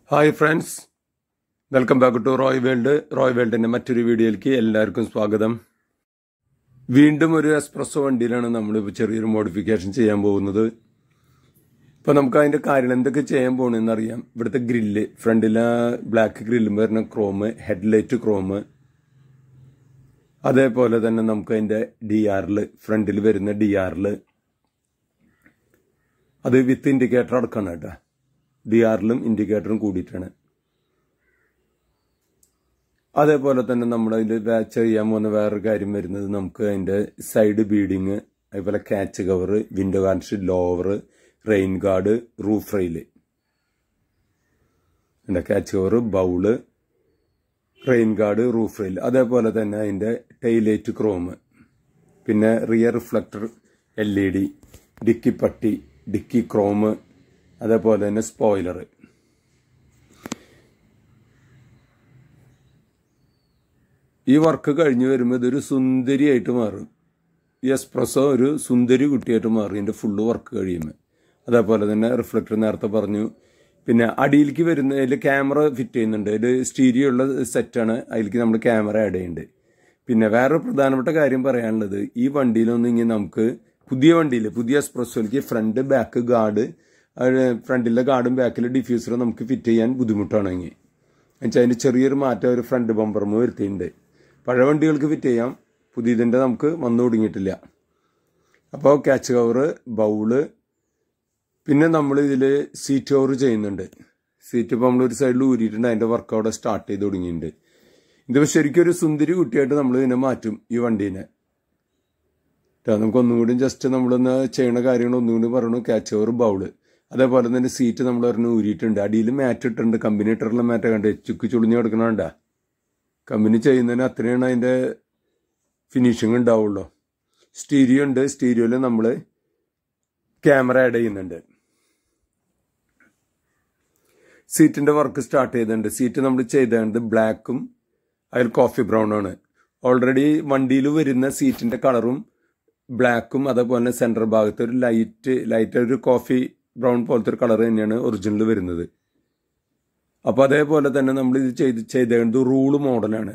hi friends welcome back to Roy world Roy വേൾഡിന്റെ മറ്റൊരു വീഡിയോയിലേക്ക് എല്ലാവർക്കും സ്വാഗതം വീണ്ടും ഒരു എക്സ്പ്രസോ വണ്ടിയിലാണ് നമ്മളിപ്പോൾ ചെറിയൊരു മോഡിഫിക്കേഷൻ ചെയ്യാൻ പോകുന്നത് ഇപ്പോൾ നമുക്ക് അതിന്റെ കാര്യങ്ങൾ എന്തൊക്കെ ചെയ്യാൻ പോകണമെന്ന് അറിയാം ഇവിടുത്തെ ഗ്രില്ല് ഫ്രണ്ടിലെ ബ്ലാക്ക് ഗ്രില്ലും വരുന്ന ക്രോമ് ഹെഡ്ലൈറ്റ് ക്രോമ് അതേപോലെ തന്നെ നമുക്ക് അതിന്റെ ഡി ആറിൽ ഫ്രണ്ടിൽ വരുന്ന ഡി ആറിൽ അത് വിത്ത് ഇൻഡിക്കേറ്റർ അടക്കണം കേട്ടോ ഡി ആറിലും ഇൻഡിക്കേറ്ററും കൂടിയിട്ടാണ് അതേപോലെ തന്നെ നമ്മൾ അതിൽ ചെയ്യാൻ പോകുന്ന വേറൊരു കാര്യം വരുന്നത് നമുക്ക് അതിന്റെ സൈഡ് ബീഡിങ് അതേപോലെ catch cover window garnish lower rain guard roof rail അതിന്റെ catch cover bowl rain guard roof rail അതേപോലെ തന്നെ അതിന്റെ ടൈലൈറ്റ് ക്രോം പിന്നെ rear reflector L E D dicky പട്ടി ഡിക്കി ക്രോം അതേപോലെ തന്നെ സ്പോയിലർ ഈ വർക്ക് കഴിഞ്ഞു വരുമ്പോൾ ഇതൊരു സുന്ദരിയായിട്ട് മാറും ഈ എക്സ്പ്രസോ ഒരു സുന്ദരി കുട്ടിയായിട്ട് മാറും ഇതിന്റെ ഫുള്ള് വർക്ക് കഴിയുമ്പോൾ അതേപോലെ തന്നെ റിഫ്ലക്ടർ നേരത്തെ പറഞ്ഞു പിന്നെ അടിയിലേക്ക് വരുന്ന അതിൽ ക്യാമറ ഫിറ്റ് ചെയ്യുന്നുണ്ട് അതിൽ സ്റ്റീരിയോ ഉള്ള സെറ്റാണ് അതിലേക്ക് നമ്മൾ ക്യാമറ ആഡ് ചെയ്യുന്നുണ്ട് പിന്നെ വേറെ പ്രധാനപ്പെട്ട കാര്യം പറയാനുള്ളത് ഈ വണ്ടിയിലൊന്നും ഇങ്ങനെ നമുക്ക് പുതിയ വണ്ടിയിൽ പുതിയ എക്സ്പ്രസോയിലേക്ക് ഫ്രണ്ട് ബാക്ക് ഗാർഡ് ഫ്രണ്ടിലെ ഗാർഡും ബാക്കിലെ ഡിഫ്യൂസറും നമുക്ക് ഫിറ്റ് ചെയ്യാൻ ബുദ്ധിമുട്ടാണെങ്കിൽ എന്നുവെച്ചാൽ അതിന് ചെറിയൊരു മാറ്റം ഒരു ഫ്രണ്ട് ബമ്പറും വരുത്തിയിട്ടുണ്ട് പഴയ വണ്ടികൾക്ക് ഫിറ്റ് ചെയ്യാം പുതിയതിൻ്റെ നമുക്ക് വന്നു തുടങ്ങിയിട്ടില്ല അപ്പോൾ ക്യാച്ച് കവറ് ബൗള് പിന്നെ നമ്മൾ ഇതിൽ സീറ്റ് കവർ ചെയ്യുന്നുണ്ട് സീറ്റ് ഇപ്പോൾ നമ്മൾ ഒരു സൈഡിൽ ഊരിയിട്ടുണ്ട് അതിൻ്റെ വർക്ക് അവിടെ സ്റ്റാർട്ട് ചെയ്ത് തുടങ്ങിയിട്ടുണ്ട് ഇതിപ്പോൾ ശരിക്കും ഒരു സുന്ദരി കുട്ടിയായിട്ട് നമ്മൾ ഇതിനെ മാറ്റും ഈ വണ്ടീനെ നമുക്ക് ഒന്നുകൂടി ജസ്റ്റ് നമ്മളൊന്ന് ചെയ്യണ കാര്യങ്ങൾ ഒന്നുകൂടി പറയണു ക്യാച്ച് കവർ ബൗള് അതേപോലെ തന്നെ സീറ്റ് നമ്മൾ ഒരെണ്ണം ഊരിയിട്ടുണ്ട് അടിയിൽ മാറ്റ് ഇട്ടിട്ടുണ്ട് കമ്പനി ഇട്ടിട്ടുള്ള മാറ്റ് കണ്ട് ചുക്ക് ചുളിഞ്ഞ് കിടക്കണണ്ട കമ്പനി ചെയ്യുന്നതിന് അത്രയാണ് അതിന്റെ ഫിനിഷിങ് ഉണ്ടാവുള്ളൂ സ്റ്റീരിയോ ഉണ്ട് സ്റ്റീരിയോയിൽ നമ്മൾ ക്യാമറ ആഡ് ചെയ്യുന്നുണ്ട് സീറ്റിന്റെ വർക്ക് സ്റ്റാർട്ട് ചെയ്തിട്ടുണ്ട് സീറ്റ് നമ്മൾ ചെയ്തത് ബ്ലാക്കും അതിൽ കോഫി ബ്രൗൺ ആണ് ഓൾറെഡി വണ്ടിയിൽ വരുന്ന സീറ്റിന്റെ കളറും ബ്ലാക്കും അതേപോലെ തന്നെ സെന്റർ ഭാഗത്ത് ഒരു ലൈറ്റ് ലൈറ്റ് ഒരു കോഫി ബ്രൗൺ പോലത്തെ ഒരു കളർ തന്നെയാണ് ഒറിജിനൽ വരുന്നത് അപ്പൊ അതേപോലെ തന്നെ നമ്മൾ ഇത് ചെയ്ത് ചെയ്തത് റൂള് മോഡലാണ്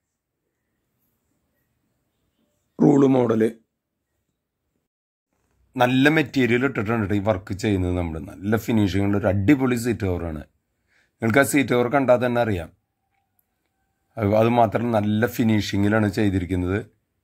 റൂള് മോഡല് നല്ല മെറ്റീരിയൽ ഇട്ടിട്ടുണ്ട് ഈ വർക്ക് ചെയ്യുന്നത് നമ്മൾ നല്ല ഫിനിഷിംഗ് ഉള്ള ഒരു അടിപൊളി സീറ്റ് കവറാണ് നിങ്ങൾക്ക് ആ സീറ്റ് കവർ കണ്ടാൽ തന്നെ അറിയാം അത് മാത്രം നല്ല ഫിനിഷിങ്ങിലാണ് ചെയ്തിരിക്കുന്നത്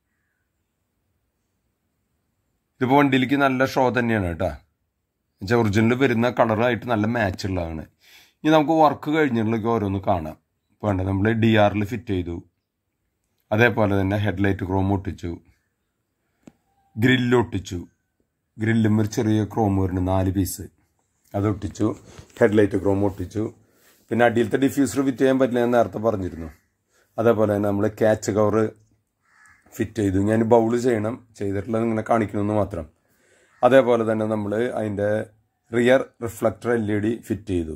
ഇതിപ്പോൾ വണ്ടിയിലേക്ക് നല്ല ഷോ തന്നെയാണ് കേട്ടോ എന്നുവെച്ചാൽ ഒറിജിനൽ വരുന്ന കളറായിട്ട് നല്ല മാച്ച് ഉള്ളതാണ് ഇനി നമുക്ക് വർക്ക് കഴിഞ്ഞിട്ടുള്ളതൊക്കെ ഓരോന്ന് കാണാം വേണ്ട നമ്മൾ ഡി ആറിൽ ഫിറ്റ് ചെയ്തു അതേപോലെ തന്നെ ഹെഡ്ലൈറ്റ് ക്രോം ഒട്ടിച്ചു ഗ്രില്ല് ഒട്ടിച്ചു ഗ്രില്ലും ഒരു ചെറിയ ക്രോം വരുന്നുണ്ട് നാല് പീസ് അത് ഒട്ടിച്ചു ഹെഡ്ലൈറ്റ് ക്രോം ഒട്ടിച്ചു പിന്നെ അടിയിലത്തെ ഡിഫ്യൂസർ ഫിറ്റ് ചെയ്യാൻ പറ്റില്ല ഞാൻ നേരത്തെ പറഞ്ഞിരുന്നു അതേപോലെ തന്നെ നമ്മൾ ക്യാച്ച് കവർ ഫിറ്റ് ചെയ്തു ഞാൻ ബൗൾ ചെയ്യണം ചെയ്തിട്ടുള്ളത് ഇങ്ങനെ കാണിക്കണമെന്ന് മാത്രം അതേപോലെ തന്നെ നമ്മൾ അതിൻ്റെ rear reflector L E D fit ചെയ്തു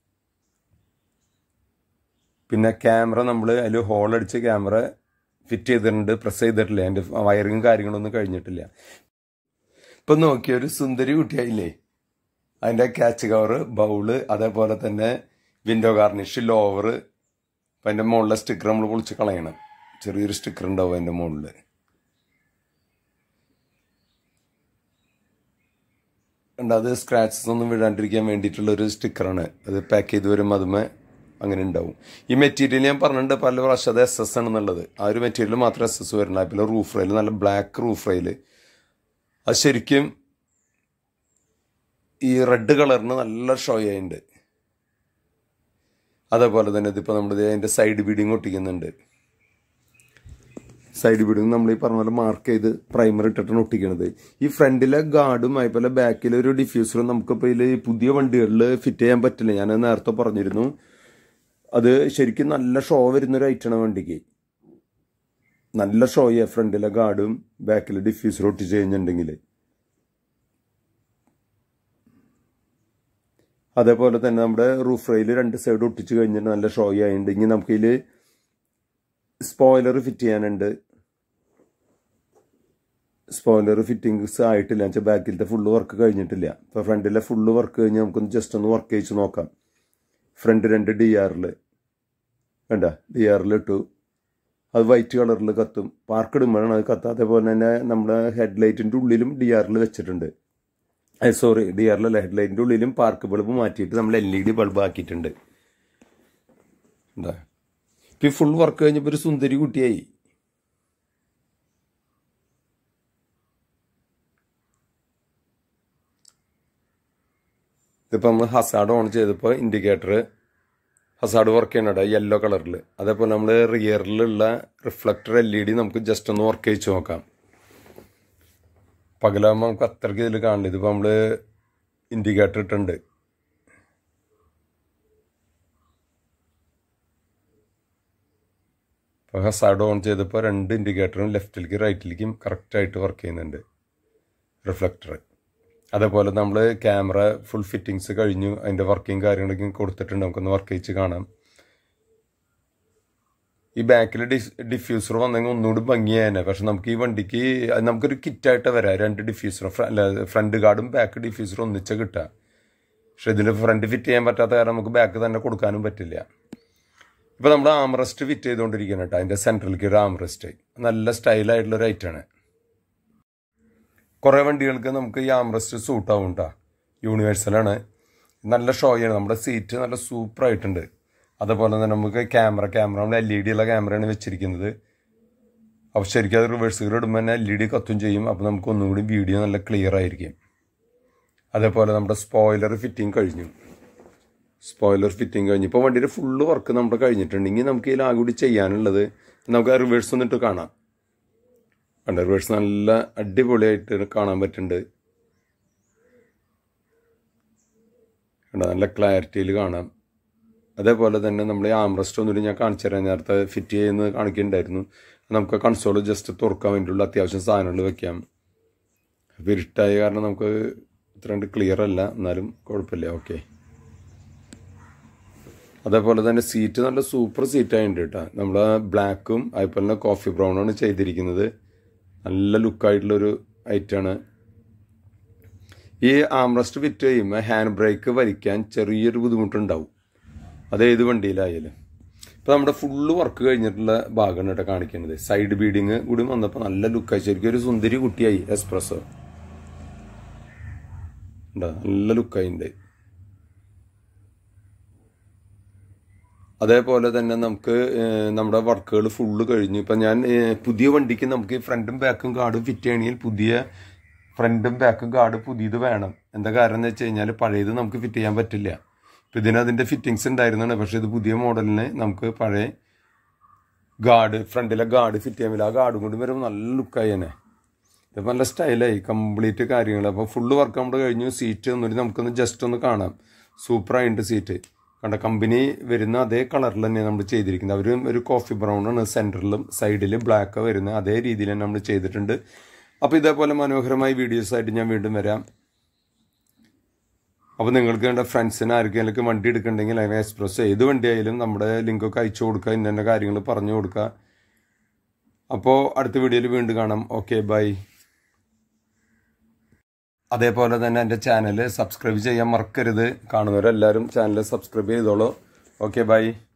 പിന്നെ ക്യാമറ നമ്മൾ അതിൽ ഹോൾ അടിച്ച് ക്യാമറ ഫിറ്റ് ചെയ്തിട്ടുണ്ട് പ്രസ് ചെയ്തിട്ടില്ല അതിൻ്റെ വയറിങ് കാര്യങ്ങളൊന്നും കഴിഞ്ഞിട്ടില്ല ഇപ്പം നോക്കിയ ഒരു സുന്ദരി കുട്ടിയായില്ലേ അതിൻ്റെ ക്യാച്ച് കവർ ബൗള് അതേപോലെ തന്നെ വിൻഡോ ഗാർണിഷ് ലോവർ അപ്പം അതിൻ്റെ മുകളിലെ സ്റ്റിക്കർ നമ്മൾ പൊളിച്ച് കളയണം ചെറിയൊരു സ്റ്റിക്കർ ഉണ്ടാവും അതിൻ്റെ മുകളിൽ ഉണ്ട് അത് സ്ക്രാച്ചസ് ഒന്നും വിടാണ്ടിരിക്കാൻ വേണ്ടിയിട്ടുള്ള ഒരു സ്റ്റിക്കറാണ് അത് പാക്ക് ചെയ്ത് വരുമ്പോൾ അതുമേ അങ്ങനെ ഉണ്ടാവും ഈ മെറ്റീരിയൽ ഞാൻ പറഞ്ഞിട്ടുണ്ട് പല പ്രാവശ്യം അത് എസ് എസ് ആണെന്നുള്ളത് ആ ഒരു മെറ്റീരിയൽ മാത്രം എസ് എസ് വരണം പിന്നെ റൂഫ് റെയിൽ നല്ല ബ്ലാക്ക് റൂഫ് റെയിൽ അത് ശരിക്കും ഈ റെഡ് കളറിന് നല്ല ഷോ ആയിട്ടുണ്ട് അതേപോലെ തന്നെ ഇതിപ്പോൾ നമ്മൾ അതിൻ്റെ സൈഡ് ബീഡിങ് ഒട്ടിക്കുന്നുണ്ട് സൈഡ് ബീഡിങ് നമ്മൾ ഈ പറഞ്ഞ പോലെ മാർക്ക് ചെയ്ത് പ്രൈമർ ഇട്ടിട്ടാണ് ഒട്ടിക്കണത് ഈ ഫ്രണ്ടിലെ ഗാർഡും അതുപോലെ ബാക്കിലെ ഒരു ഡിഫ്യൂസറും നമുക്കിപ്പോൾ ഇതിൽ പുതിയ വണ്ടികളിൽ ഫിറ്റ് ചെയ്യാൻ പറ്റില്ല ഞാൻ നേരത്തെ പറഞ്ഞിരുന്നു അത് ശരിക്കും നല്ല ഷോ വരുന്ന ഒരു ഐറ്റാണ് വണ്ടിക്ക് നല്ല ഷോയാ ഫ്രണ്ടിലെ ഗാർഡും ബാക്കിലെ ഡിഫ്യൂസറും ഒട്ടിച്ച് കഴിഞ്ഞിട്ടുണ്ടെങ്കിൽ അതേപോലെ തന്നെ നമ്മുടെ റൂഫ് റെയിൽ രണ്ട് സൈഡ് ഒട്ടിച്ച് കഴിഞ്ഞിട്ട് നല്ല ഷോ ആയിട്ടുണ്ട് ഇനി നമുക്കിതിൽ സ്പോയിലർ ഫിറ്റ് ചെയ്യാനുണ്ട് സ്പോയിലർ ഫിറ്റിങ്സ് ആയിട്ടില്ല വെച്ചാൽ ബാക്കിലത്തെ ഫുള്ള് വർക്ക് കഴിഞ്ഞിട്ടില്ല ഇപ്പോൾ ഫ്രണ്ടിലെ ഫുള്ള് വർക്ക് കഴിഞ്ഞ് നമുക്കൊന്ന് ജസ്റ്റ് ഒന്ന് വർക്ക് ചെയ്ച്ച് നോക്കാം ഫ്രണ്ട് രണ്ട് ഡി ആറിൽ വേണ്ട ഡി ആറിൽ ഇട്ടു അത് വൈറ്റ് കളറിൽ കത്തും പാർക്ക് ഇടുമ്പോഴാണ് അത് കത്തുക അതേപോലെ തന്നെ നമ്മുടെ ഹെഡ്ലൈറ്റിൻ്റെ ഉള്ളിലും ഡി ആറിൽ വെച്ചിട്ടുണ്ട് സോറി ഡി ആറിലല്ല ഹെഡ്ലൈറ്റിൻ്റെ ഉള്ളിലും പാർക്ക് ബൾബ് മാറ്റിയിട്ട് നമ്മൾ എൽ ഇ ഡി ബൾബ് ആക്കിയിട്ടുണ്ട് എന്താ ഇപ്പം ഈ ഫുൾ വർക്ക് കഴിഞ്ഞപ്പോൾ ഒരു സുന്ദരി കുട്ടിയായി ഇതിപ്പോൾ നമ്മൾ ഹസാഡ് ഓൺ ചെയ്തപ്പോൾ ഇൻഡിക്കേറ്റർ ഹസാഡ് വർക്ക് ചെയ്യണട യെല്ലോ കളറിൽ അതേപോലെ നമ്മൾ റിയറിലുള്ള റിഫ്ലക്ടർ എൽ ഇ ഡി നമുക്ക് ജസ്റ്റ് ഒന്ന് വർക്ക് ചെയ്ത് നോക്കാം പകലാകുമ്പോൾ നമുക്ക് അത്രയ്ക്ക് ഇതിൽ കാണില്ല ഇതിപ്പോൾ നമ്മൾ ഇൻഡിക്കേറ്റർ ഇട്ടുണ്ട് ഇപ്പോൾ ഹസാഡ് ഓൺ ചെയ്തപ്പോൾ രണ്ട് ഇൻഡിക്കേറ്ററും ലെഫ്റ്റിലേക്കും റൈറ്റിലേക്കും കറക്റ്റായിട്ട് വർക്ക് ചെയ്യുന്നുണ്ട് റിഫ്ലക്ടർ അതേപോലെ നമ്മൾ ക്യാമറ ഫുൾ ഫിറ്റിങ്സ് കഴിഞ്ഞു അതിൻ്റെ വർക്കിംഗ് കാര്യങ്ങളൊക്കെ കൊടുത്തിട്ടുണ്ട് നമുക്കൊന്ന് വർക്ക് ചെയ്ച്ച് കാണാം ഈ ബാക്കിൽ ഡിഫ് ഡിഫ്യൂസർ വന്നെങ്കിൽ ഒന്നുകൂടി ഭംഗിയായനെ പക്ഷെ നമുക്ക് ഈ വണ്ടിക്ക് അത് നമുക്കൊരു കിറ്റായിട്ട് വരാം രണ്ട് ഡിഫ്യൂസർ അല്ല ഫ്രണ്ട് ഗാർഡും ബാക്ക് ഡിഫ്യൂസറും ഒന്നിച്ച കിട്ടുക പക്ഷെ ഇതിൽ ഫ്രണ്ട് ഫിറ്റ് ചെയ്യാൻ പറ്റാത്ത കാരണം നമുക്ക് ബാക്ക് തന്നെ കൊടുക്കാനും പറ്റില്ല ഇപ്പോൾ നമ്മൾ ആംറസ്റ്റ് ഫിറ്റ് ചെയ്തുകൊണ്ടിരിക്കുകയാണ് കേട്ടോ അതിൻ്റെ സെൻട്രലിലേക്ക് ഒരു ആംറസ്റ്റ് നല്ല സ്റ്റൈലായിട്ടുള്ള ഒരു ഐറ്റാണ് കുറേ വണ്ടികൾക്ക് നമുക്ക് ഈ ആംറസ്റ്റ് സൂട്ട് ആവും കേട്ടോ യൂണിവേഴ്സലാണ് നല്ല ഷോയാണ് നമ്മുടെ സീറ്റ് നല്ല സൂപ്പർ ആയിട്ടുണ്ട് അതേപോലെ തന്നെ നമുക്ക് ക്യാമറ ക്യാമറ നമ്മൾ എൽ ഇ ഡി ഉള്ള ക്യാമറയാണ് വെച്ചിരിക്കുന്നത് അപ്പോൾ ശരിക്കും അത് റിവേഴ്സ് ഗിയർ ഇടുമ്പോൾ തന്നെ എൽ ഇ ഡി കത്തും ചെയ്യും അപ്പോൾ നമുക്ക് ഒന്നും കൂടി വീഡിയോ നല്ല ക്ലിയർ ആയിരിക്കും അതേപോലെ നമ്മുടെ സ്പോയിലർ ഫിറ്റിംഗ് കഴിഞ്ഞു സ്പോയിലർ ഫിറ്റിംഗ് കഴിഞ്ഞു ഇപ്പോൾ വണ്ടിയുടെ ഫുള്ള് വർക്ക് നമ്മുടെ കഴിഞ്ഞിട്ടുണ്ടെങ്കിൽ നമുക്ക് ഇതിൽ ആകെ കൂടി ചെയ്യാനുള്ളത് നമുക്ക് ആ റിവേഴ്സ് ഒന്നിട്ട് കാണാം കണ്ട റിവേഴ്സ് നല്ല അടിപൊളിയായിട്ട് കാണാൻ പറ്റുന്നുണ്ട് കണ്ട നല്ല ക്ലാരിറ്റിയിൽ കാണാം അതേപോലെ തന്നെ നമ്മൾ ഈ ആംറസ്റ്റ് ഒന്നുകൂടി ഞാൻ കാണിച്ചു തരാം നേരത്തെ ഫിറ്റ് ചെയ്യുന്നത് കാണിക്കുന്നുണ്ടായിരുന്നു നമുക്ക് കൺസോൾ ജസ്റ്റ് തുറക്കാൻ വേണ്ടിയുള്ള അത്യാവശ്യം സാധനങ്ങൾ വെക്കാം അപ്പോൾ ഇരുട്ടായ കാരണം നമുക്ക് ഇത്ര കണ്ട് ക്ലിയർ അല്ല എന്നാലും കുഴപ്പമില്ല ഓക്കെ അതേപോലെ തന്നെ സീറ്റ് നല്ല സൂപ്പർ സീറ്റായിട്ടുണ്ട് കേട്ടോ നമ്മുടെ ബ്ലാക്കും അതുപോലെ തന്നെ കോഫി ബ്രൗണാണ് ചെയ്തിരിക്കുന്നത് നല്ല ലുക്കായിട്ടുള്ളൊരു ഐറ്റാണ് ഈ ആംറസ്റ്റ് ഫിറ്റ് ചെയ്യുമ്പോൾ ഹാൻഡ് ബ്രേക്ക് വലിക്കാൻ ചെറിയൊരു ബുദ്ധിമുട്ടുണ്ടാവും അത് ഏത് വണ്ടിയിലായാലും ഇപ്പോൾ നമ്മുടെ ഫുള്ള് വർക്ക് കഴിഞ്ഞിട്ടുള്ള ഭാഗമാണ് കേട്ടോ കാണിക്കുന്നത് സൈഡ് ബീഡിങ് കൂടി വന്നപ്പോൾ നല്ല ലുക്കായി ശരിക്കും ഒരു സുന്ദരി കുട്ടിയായി എക്സ്പ്രസ്സോ ഉണ്ടോ നല്ല ലുക്കായിണ്ട് അതേപോലെ തന്നെ നമുക്ക് ഏഹ്, നമ്മുടെ വർക്കുകൾ ഫുള്ള് കഴിഞ്ഞു ഇപ്പം ഞാൻ ഏഹ്, പുതിയ വണ്ടിക്ക് നമുക്ക് ഫ്രണ്ടും ബാക്കും ഗാർഡും ഫിറ്റ് ചെയ്യണമെങ്കിൽ പുതിയ ഫ്രണ്ടും ബാക്കും ഗാർഡ് പുതിയത് വേണം എന്താ കാരണം എന്ന് വെച്ച് കഴിഞ്ഞാൽ പഴയത് നമുക്ക് ഫിറ്റ് ചെയ്യാൻ പറ്റില്ല ഇപ്പം ഇതിന് അതിൻ്റെ ഫിറ്റിങ്സ് ഉണ്ടായിരുന്നാണ് പക്ഷേ ഇത് പുതിയ മോഡലിന് നമുക്ക് പഴയ ഗാർഡ് ഫ്രണ്ടിലെ ഗാർഡ് ഫിറ്റ് ചെയ്യാൻ പറ്റില്ല ആ ഗാർഡും കൂടി വരുമ്പോൾ നല്ല ലുക്കായി തന്നെ ഇതിപ്പോൾ നല്ല സ്റ്റൈലായി കംപ്ലീറ്റ് കാര്യങ്ങൾ അപ്പോൾ ഫുള്ള് വർക്ക് നമ്മൾ കഴിഞ്ഞു സീറ്റ് ഒന്നുകൂടി നമുക്കൊന്ന് ജസ്റ്റ് ഒന്ന് കാണാം സൂപ്പറായിട്ടുണ്ട് സീറ്റ് കണ്ട കമ്പനി വരുന്ന അതേ കളറിൽ തന്നെയാണ് നമ്മൾ ചെയ്തിരിക്കുന്നത് അവർ ഒരു കോഫി ബ്രൗൺ ആണ് സെൻറ്ററിലും സൈഡിലും ബ്ലാക്ക് വരുന്നത് അതേ രീതിയിൽ തന്നെ നമ്മൾ ചെയ്തിട്ടുണ്ട് അപ്പോൾ ഇതേപോലെ മനോഹരമായ വീഡിയോസ് ആയിട്ട് ഞാൻ വീണ്ടും വരാം അപ്പോൾ നിങ്ങൾക്ക് വേണ്ട ഫ്രണ്ട്സിന് ആർക്കെങ്കിലും വണ്ടി എടുക്കണമെങ്കിൽ അല്ലെങ്കിൽ എക്സ്പ്രസ് ഏത് വണ്ടി ആയാലും നമ്മുടെ ലിങ്കൊക്കെ അയച്ചു കൊടുക്കുക ഇന്ന കാര്യങ്ങൾ പറഞ്ഞു കൊടുക്കുക അപ്പോൾ അടുത്ത വീഡിയോയിൽ വീണ്ടും കാണാം ഓക്കെ ബൈ അതേപോലെ തന്നെ എൻ്റെ ചാനൽ സബ്സ്ക്രൈബ് ചെയ്യാൻ മറക്കരുത് കാണുന്നവരെല്ലാവരും ചാനൽ സബ്സ്ക്രൈബ് ചെയ്തോളൂ ഓക്കെ ബൈ